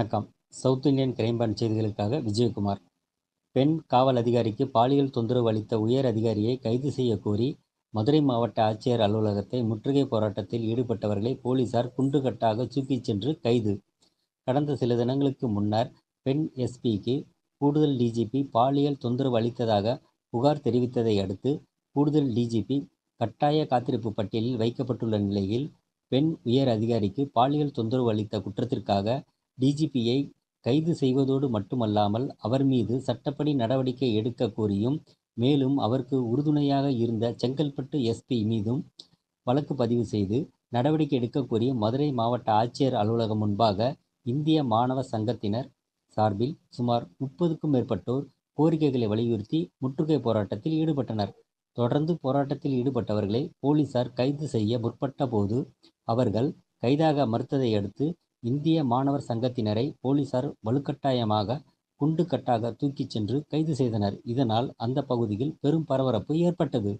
வணக்கம் south Indian crime branch செய்திகளுக்காக விஜயகுமார் பெண் காவல் அதிகாரிக்கு பாலியல் தொந்தரவு அளித்த உயர் அதிகாரியை கைது செய்யக் கோரி மதுரை மாவட்ட ஆட்சியர் அலுவலகத்தை முற்றுகை போராட்டத்தில் ஈடுபட்டவர்களை போலீசார் குண்டுகட்டாக தூக்கிச் சென்று கைது கடந்த சில தினங்களுக்கு முன்னர் பெண் எஸ்பிக்கு கூடுதல் டிஜிபி பாலியல் தொந்தரவு அளித்ததாக புகார் தெரிவித்ததை அடுத்து கூடுதல் டிஜிபி கட்டாய காத்திருப்பு பட்டியலில் வைக்கப்பட்டுள்ள நிலையில் பெண் உயர் அதிகாரிக்கு பாலியல் தொந்தரவு அளித்த குற்றத்திற்காக டிஜிபியை கைது செய்வதோடு மட்டுமல்லாமல் அவர் மீது சட்டப்படி நடவடிக்கை எடுக்க கோரியும் மேலும் அவருக்கு உறுதுணையாக இருந்த செங்கல்பட்டு எஸ்பி மீதும் வழக்கு பதிவு செய்து நடவடிக்கை எடுக்க கோரி மதுரை மாவட்ட ஆட்சியர் அலுவலகம் முன்பாக இந்திய மாணவ சங்கத்தினர் சார்பில் சுமார் முப்பதுக்கும் மேற்பட்டோர் கோரிக்கைகளை வலியுறுத்தி முற்றுகை போராட்டத்தில் ஈடுபட்டனர் தொடர்ந்து போராட்டத்தில் ஈடுபட்டவர்களை போலீசார் கைது செய்ய முற்பட்ட போது அவர்கள் கைதாக மறுத்ததை அடுத்து இந்திய மாணவர் சங்கத்தினரை போலீசார் வலுக்கட்டாயமாக குண்டு கட்டாக தூக்கிச் சென்று கைது செய்தனர் இதனால் அந்த பகுதியில் பெரும் பரபரப்பு ஏற்பட்டது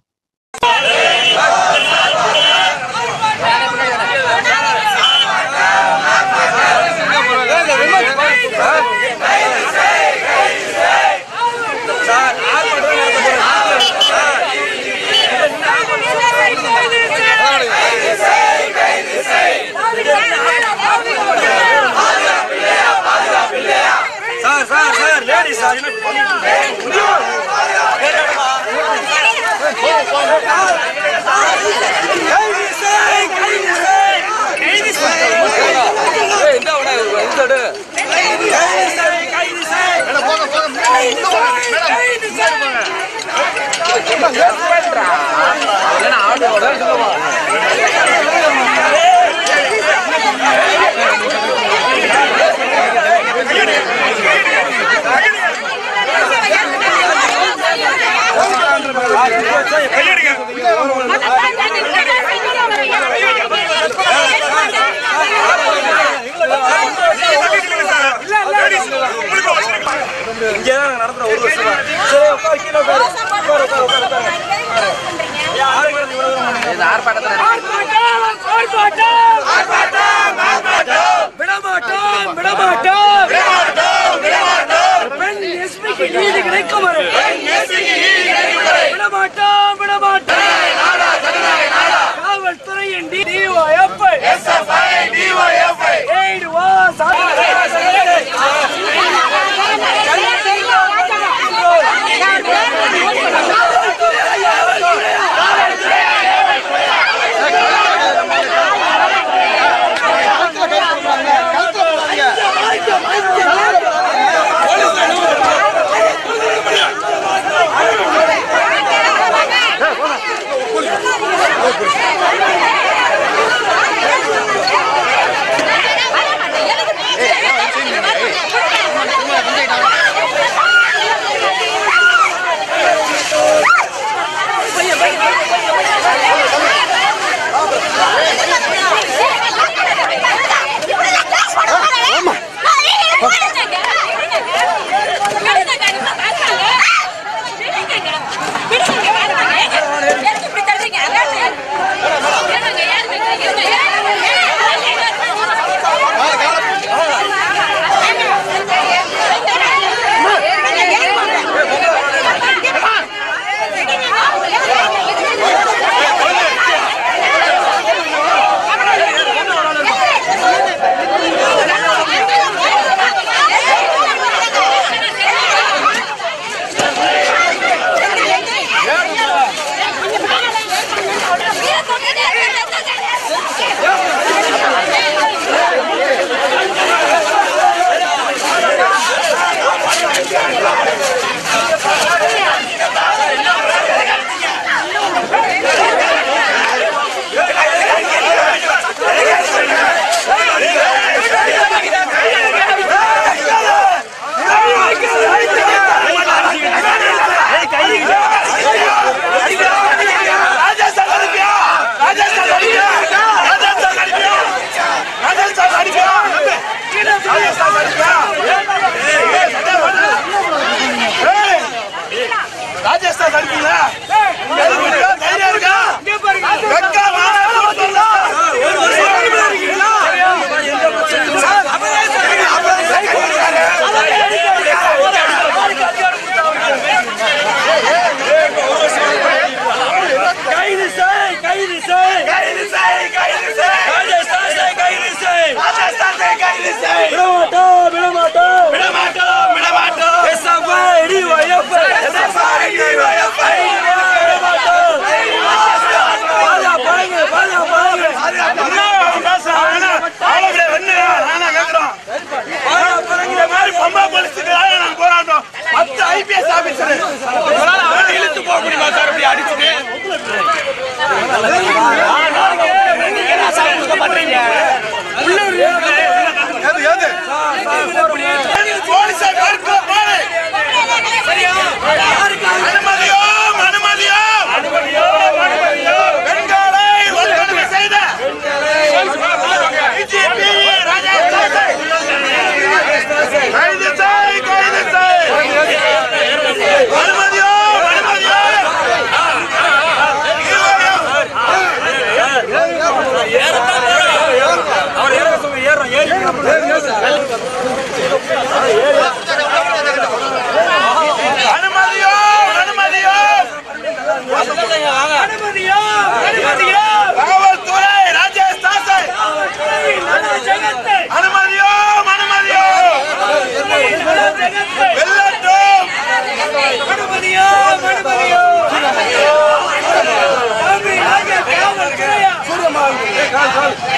sir sir sir lady sir என்ன கைது செய் கைது செய் கைது செய் ஏய் இந்த வட இந்த வட கைது செய் கைது செய் மேடம் போங்க போங்க மேடம் கைது செய் என்ன ஆட்டோட இதுவா இங்கே தான் நடத்துற ஒரு வருஷம் சரி உட்காரு கீழே உட்காரு உட்காரு உட்காரு உட்காரு உட்காரு யாருக்கு இவ்வளவு தூரம் பண்ணீங்க? இது ஆர்ப்பாட்டத்தில் விடமாட்டோம் விடமாட்டோம் பெண் எஸ்பிக்கு நீதி கிடைக்கும் வரை விடமாட்டோம் விடமாட்டோம் காவல்துறையின் டிஒஎஃப்ஐ எய்டு வா Yeah. சார்